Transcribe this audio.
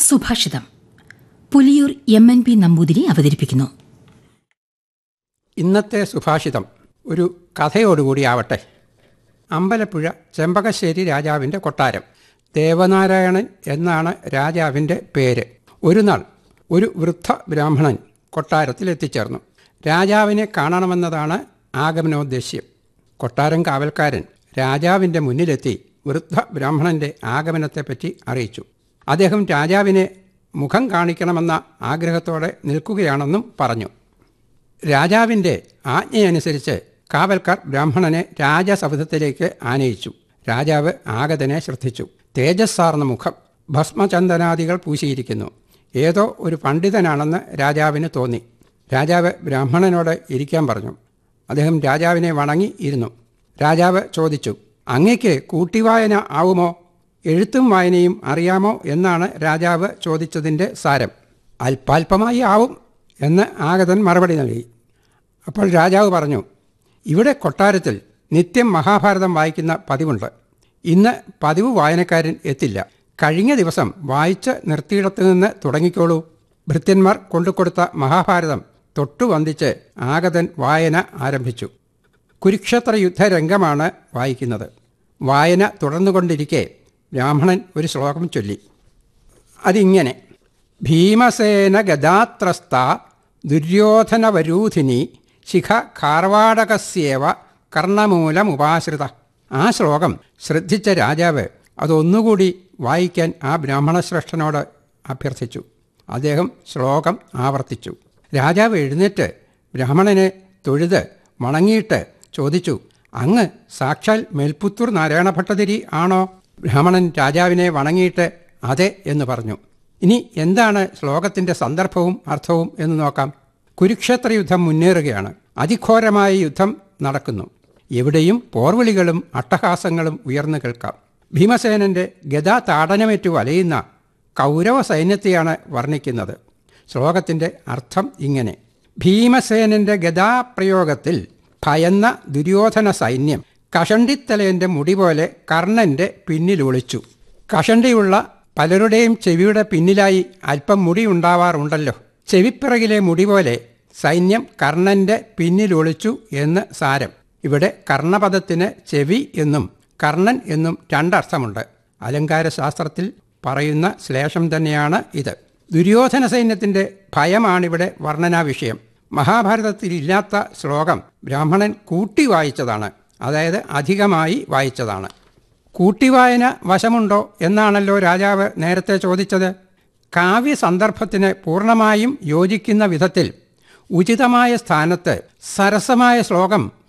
സുഭാഷിതം Puliyoor M N P Namboothiri അവതരിപ്പിക്കുന്നു ഇന്നത്തെ സുഭാഷിതം ഒരു കഥയോടുകൂടി ആവട്ടെ അമ്പലപ്പുഴ ചെമ്പകശ്ശേരി രാജാവിൻ്റെ കൊട്ടാരം ദേവനാരായണൻ എന്നാണ് രാജാവിൻ്റെ പേര് ഒരു നാൾ ഒരു വൃദ്ധ ബ്രാഹ്മണൻ കൊട്ടാരത്തിൽ എത്തിച്ചേർന്നു രാജാവിനെ കാണണമെന്നതാണ് ആഗമനോദ്ദേശ്യം കൊട്ടാരം കാവൽക്കാരൻ രാജാവിൻ്റെ മുന്നിലെത്തി വൃദ്ധ ബ്രാഹ്മണൻ്റെ ആഗമനത്തെപ്പറ്റി അറിയിച്ചു അദ്ദേഹം രാജാവിനെ മുഖം കാണിക്കണമെന്ന ആഗ്രഹത്തോടെ നിൽക്കുകയാണെന്നും പറഞ്ഞു രാജാവിൻ്റെ ആജ്ഞയനുസരിച്ച് കാവൽക്കാർ ബ്രാഹ്മണനെ രാജസവിധത്തിലേക്ക് ആനയിച്ചു രാജാവ് ആഗതനെ ശ്രദ്ധിച്ചു തേജസ്സാർന്ന മുഖം ഭസ്മചന്ദനാദികൾ പൂശിയിരിക്കുന്നു ഏതോ ഒരു പണ്ഡിതനാണെന്ന് രാജാവിന് തോന്നി രാജാവ് ബ്രാഹ്മണനോട് ഇരിക്കാൻ പറഞ്ഞു അദ്ദേഹം രാജാവിനെ വണങ്ങി ഇരുന്നു രാജാവ് ചോദിച്ചു അങ്ങയ്ക്ക് കൂട്ടിവായന ആവുമോ എഴുത്തും വായനയും അറിയാമോ എന്നാണ് രാജാവ് ചോദിച്ചതിൻ്റെ സാരം അല്പാൽപമായി ആവും എന്ന് ആഗതൻ മറുപടി നൽകി അപ്പോൾ രാജാവ് പറഞ്ഞു ഇവിടെ കൊട്ടാരത്തിൽ നിത്യം മഹാഭാരതം വായിക്കുന്ന പതിവുണ്ട് ഇന്ന് പതിവ് വായനക്കാരൻ എത്തില്ല കഴിഞ്ഞ ദിവസം വായിച്ച് നിർത്തിയിടത്ത് നിന്ന് തുടങ്ങിക്കോളൂ ഭൃത്യന്മാർ കൊണ്ടുകൊടുത്ത മഹാഭാരതം തൊട്ടുവന്ദിച്ച് ആഗതൻ വായന ആരംഭിച്ചു കുരുക്ഷേത്ര യുദ്ധരംഗമാണ് വായിക്കുന്നത് വായന തുടർന്നുകൊണ്ടിരിക്കെ ബ്രാഹ്മണൻ ഒരു ശ്ലോകം ചൊല്ലി അതിങ്ങനെ ഭീമസേന ഗദാത്രസ്ത ദുര്യോധനവരൂധിനി ശിഖ കാർവാടകസ്യേവ കർണമൂലമുപാശ്രിത ആ ശ്ലോകം ശ്രദ്ധിച്ച രാജാവ് അതൊന്നുകൂടി വായിക്കാൻ ആ ബ്രാഹ്മണശ്രേഷ്ഠനോട് അഭ്യർത്ഥിച്ചു അദ്ദേഹം ശ്ലോകം ആവർത്തിച്ചു രാജാവ് എഴുന്നേറ്റ് ബ്രാഹ്മണനെ തൊഴുത് വണങ്ങിയിട്ട് ചോദിച്ചു അങ്ങ് സാക്ഷാൽ മേൽപുത്തൂർ നാരായണ ഭട്ടതിരി ആണോ ബ്രാഹ്മണൻ രാജാവിനെ വണങ്ങിയിട്ട് അതെ എന്ന് പറഞ്ഞു ഇനി എന്താണ് ശ്ലോകത്തിന്റെ സന്ദർഭവും അർത്ഥവും എന്ന് നോക്കാം കുരുക്ഷേത്ര യുദ്ധം മുന്നേറുകയാണ് അതിഘോരമായ യുദ്ധം നടക്കുന്നു എവിടെയും പോർവിളികളും അട്ടഹാസങ്ങളും ഉയർന്നു കേൾക്കാം ഭീമസേനന്റെ ഗദാ താടനമേറ്റു വലയുന്ന കൗരവ സൈന്യത്തെയാണ് വർണ്ണിക്കുന്നത് ശ്ലോകത്തിന്റെ അർത്ഥം ഇങ്ങനെ ഭീമസേനന്റെ ഗദാപ്രയോഗത്തിൽ ഭയന്ന ദുര്യോധന സൈന്യം കഷണ്ടിത്തലേന്റെ മുടി പോലെ കർണന്റെ പിന്നിൽ ഒളിച്ചു കഷണ്ടിയുള്ള പലരുടെയും ചെവിയുടെ പിന്നിലായി അല്പം മുടി ഉണ്ടാവാറുണ്ടല്ലോ ചെവിപ്പിറകിലെ മുടി പോലെ സൈന്യം കർണന്റെ പിന്നിൽ ഒളിച്ചു എന്ന് സാരം ഇവിടെ കർണപദത്തിന് ചെവി എന്നും കർണൻ എന്നും രണ്ടർത്ഥമുണ്ട് അലങ്കാരശാസ്ത്രത്തിൽ പറയുന്ന ശ്ലേഷം തന്നെയാണ് ഇത് ദുര്യോധന സൈന്യത്തിന്റെ ഭയമാണിവിടെ വർണ്ണനാ വിഷയം മഹാഭാരതത്തിൽ ഇല്ലാത്ത ശ്ലോകം ബ്രാഹ്മണൻ കൂട്ടി വായിച്ചതാണ് അതായത് അധികമായി വായിച്ചതാണ് കൂട്ടിവായന വശമുണ്ടോ എന്നാണല്ലോ രാജാവ് നേരത്തെ ചോദിച്ചത് കാവ്യ സന്ദർഭത്തിന് പൂർണ്ണമായും യോജിക്കുന്ന വിധത്തിൽ ഉചിതമായ സ്ഥാനത്ത് സരസമായ ശ്ലോകം